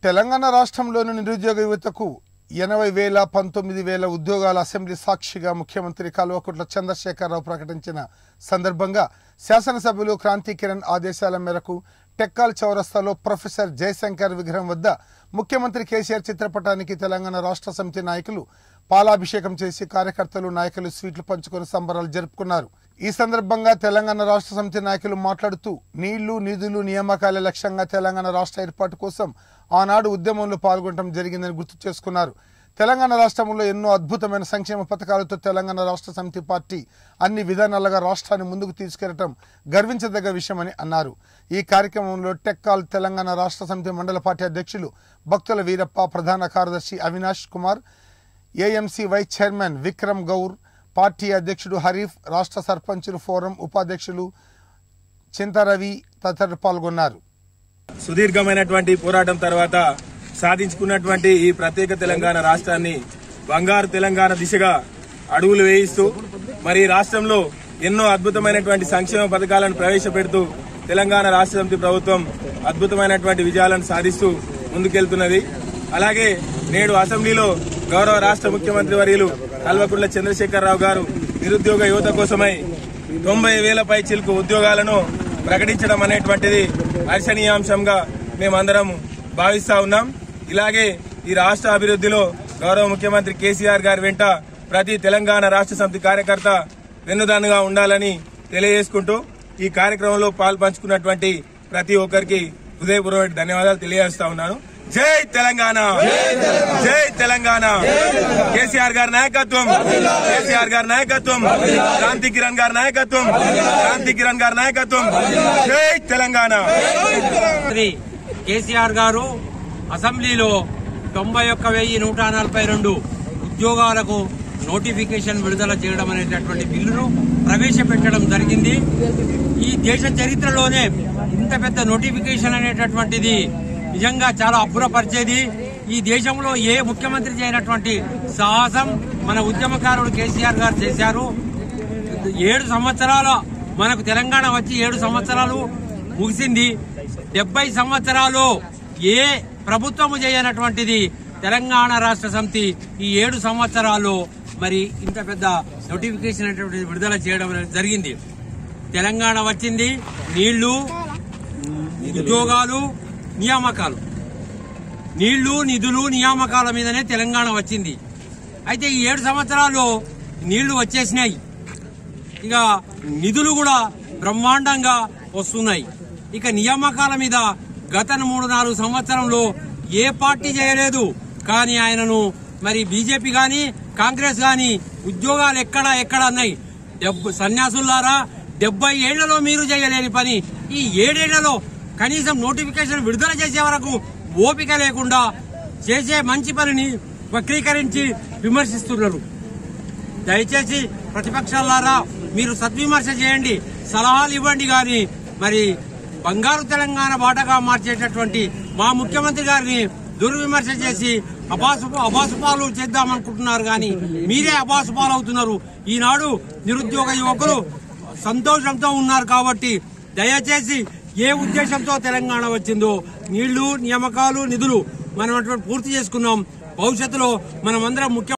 తెలంగాణ రాష్ట్రంలోని నిరుద్యోగ యువతకు ఎనభై వేల పంతొమ్మిది వేల ఉద్యోగాల అసెంబ్లీ సాక్షిగా ముఖ్యమంత్రి కల్వకుంట్ల చంద్రశేఖరరావు ప్రకటించిన సందర్భంగా శాసనసభ్యులు క్రాంతి కిరణ్ ఆదేశాల మేరకు టెక్కాల్ చౌరస్తాలో ప్రొఫెసర్ జయశంకర్ విగ్రహం వద్ద ముఖ్యమంత్రి కేసీఆర్ చిత్రపటానికి తెలంగాణ రాష్ట్ర సమితి నాయకులు పాలాభిషేకం చేసి కార్యకర్తలు నాయకులు స్వీట్లు పంచుకొని సంబరాలు జరుపుకున్నారు ఈ సందర్భంగా తెలంగాణ రాష్ట్ర సమితి నాయకులు మాట్లాడుతూ నీళ్లు నిధులు నియామకాల లక్ష్యంగా తెలంగాణ రాష్ట్ర ఏర్పాటు కోసం ఆనాడు ఉద్యమంలో పాల్గొనడం జరిగిందని గుర్తు చేసుకున్నారు తెలంగాణ రాష్ట్రంలో ఎన్నో అద్భుతమైన సంక్షేమ పథకాలతో తెలంగాణ రాష్ట్ర సమితి పార్టీ అన్ని విధానాలుగా రాష్ట్రాన్ని ముందుకు తీసుకెళ్లడం గర్వించదగ్గ విషయమని అన్నారు ఈ కార్యక్రమంలో టెక్కాల్ తెలంగాణ రాష్ట్ర సమితి మండల పార్టీ అధ్యక్షులు భక్తుల వీరప్ప ప్రధాన కార్యదర్శి Avinash Kumar AMC vice chairman Vikram Gaur party అధ్యక్షుడు హరీఫ్ రాష్ట్ర సర్పంచులు ఫోరం ఉపాధ్యక్షులు చింతరవి తదితరులు పాల్గొన్నారు సుదీర్ఘమైనటువంటి పోరాటం తర్వాత సాధించుకున్నటువంటి ఈ ప్రత్యేక తెలంగాణ రాష్ట్రాన్ని బంగారు తెలంగాణ దిశగా అడుగులు వేయిస్తూ మరి ఈ రాష్ట్రంలో ఎన్నో అద్భుతమైనటువంటి సంక్షేమ పథకాలను ప్రవేశపెడుతూ తెలంగాణ రాష్ట్ర సమితి ప్రభుత్వం అద్భుతమైనటువంటి విజయాలను సాధిస్తూ ముందుకెళ్తున్నది అలాగే నేడు అసెంబ్లీలో గౌరవ రాష్ట్ర ముఖ్యమంత్రి వర్యులు కల్వకుంట్ల చంద్రశేఖరరావు గారు నిరుద్యోగ యువత కోసమై తొంభై వేల పై చిలుకు ఉద్యోగాలను ప్రకటించడం అనేటువంటిది హర్షణీయాంశంగా మేమందరం భావిస్తా ఉన్నాం ఇలాగే ఈ రాష్ట్ర అభివృద్ధిలో గౌరవ ముఖ్యమంత్రి కేసీఆర్ గారి వెంట ప్రతి తెలంగాణ రాష్ట్ర సమితి కార్యకర్త వెన్నుదానుగా ఉండాలని తెలియజేసుకుంటూ ఈ కార్యక్రమంలో పాల్పంచుకున్నటువంటి ప్రతి ఒక్కరికి హృదయపూర్వక ధన్యవాదాలు తెలియజేస్తా ఉన్నాను జై తెలంగాణ జై తెలంగాణ కేసీఆర్ గారి నాయకత్వం కేసీఆర్ గారి నాయకత్వం క్రాంతి కిరణ్ గారి నాయకత్వం క్రాంతి కిరణ్ గారి నాయకత్వం జై తెలంగాణ మంత్రి కేసీఆర్ గారు అసెంబ్లీలో తొంభై ఒక్క వెయ్యి నూట నలభై రెండు ఉద్యోగాలకు నోటిఫికేషన్ విడుదల చేయడం అనేటటువంటి బిల్లును ప్రవేశపెట్టడం జరిగింది ఈ దేశ చరిత్రలోనే ఇంత పెద్ద నోటిఫికేషన్ అనేటటువంటిది నిజంగా చాలా అబ్బురపరిచేది ఈ దేశంలో ఏ ముఖ్యమంత్రి చేయనటువంటి సాహసం మన ఉద్యమకారుడు కేసీఆర్ గారు చేశారు ఏడు సంవత్సరాల మనకు తెలంగాణ వచ్చి ఏడు సంవత్సరాలు ముగిసింది డెబ్బై సంవత్సరాలు ఏ ప్రభుత్వము చేయనటువంటిది తెలంగాణ రాష్ట్ర సమితి ఈ ఏడు సంవత్సరాలు మరి ఇంత పెద్ద నోటిఫికేషన్ అనేటువంటిది విడుదల చేయడం అనేది జరిగింది తెలంగాణ వచ్చింది నీళ్లు ఉద్యోగాలు నియామకాలు నీళ్లు నిధులు నియామకాల మీదనే తెలంగాణ వచ్చింది అయితే ఈ ఏడు సంవత్సరాలు నీళ్లు వచ్చేసినాయి ఇక నిధులు కూడా బ్రహ్మాండంగా వస్తున్నాయి ఇక నియామకాల మీద గత మూడు నాలుగు సంవత్సరంలో ఏ పార్టీ చేయలేదు కానీ ఆయనను మరి బీజేపీ గాని కాంగ్రెస్ గాని ఉద్యోగాలు ఎక్కడ ఎక్కడ అన్నాయి డెబ్బ సన్యాసులారా డెబ్బై ఏళ్లలో మీరు చేయలేని పని ఈ ఏడేళ్లలో కనీసం నోటిఫికేషన్ విడుదల చేసే వరకు ఓపిక లేకుండా చేసే మంచి పనిని వక్రీకరించి విమర్శిస్తున్నారు దయచేసి ప్రతిపక్షాలారా మీరు సద్విమర్శ చేయండి సలహాలు ఇవ్వండి గాని మరి బంగారు తెలంగాణ బాటగా మార్చేటటువంటి మా ముఖ్యమంత్రి గారిని దుర్విమర్శ చేసి అబాసు అబాసుపాలు చేద్దామనుకుంటున్నారు గాని మీరే అబాసుపాలు అవుతున్నారు ఈనాడు నిరుద్యోగ యువకులు సంతోషంతో ఉన్నారు కాబట్టి దయచేసి ఏ ఉద్దేశంతో తెలంగాణ వచ్చిందో నీళ్లు నియామకాలు నిధులు మనం అటువంటి పూర్తి చేసుకున్నాం భవిష్యత్తులో మనమందరం ముఖ్య